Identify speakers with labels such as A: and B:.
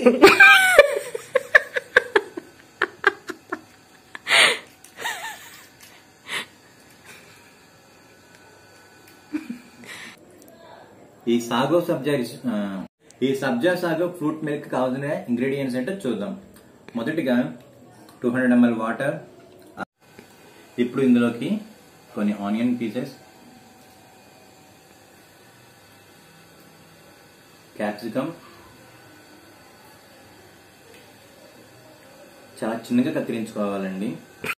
A: ఈ సాగో సబ్జా రిస్- ఆ, ఈ సబ్జా సాగో ఫ్రూట్ మిల్క్ కావాల్సిన ఇంగ్రీడియంట్స్ ఏంటో చూద్దాం మొదటిగా టూ హండ్రెడ్ ఎంఎల్ వాటర్ ఇప్పుడు ఇందులోకి కొన్ని ఆనియన్ పీసెస్ క్యాప్సికమ్ చాలా చిన్నగా కత్తిరించుకోవాలండి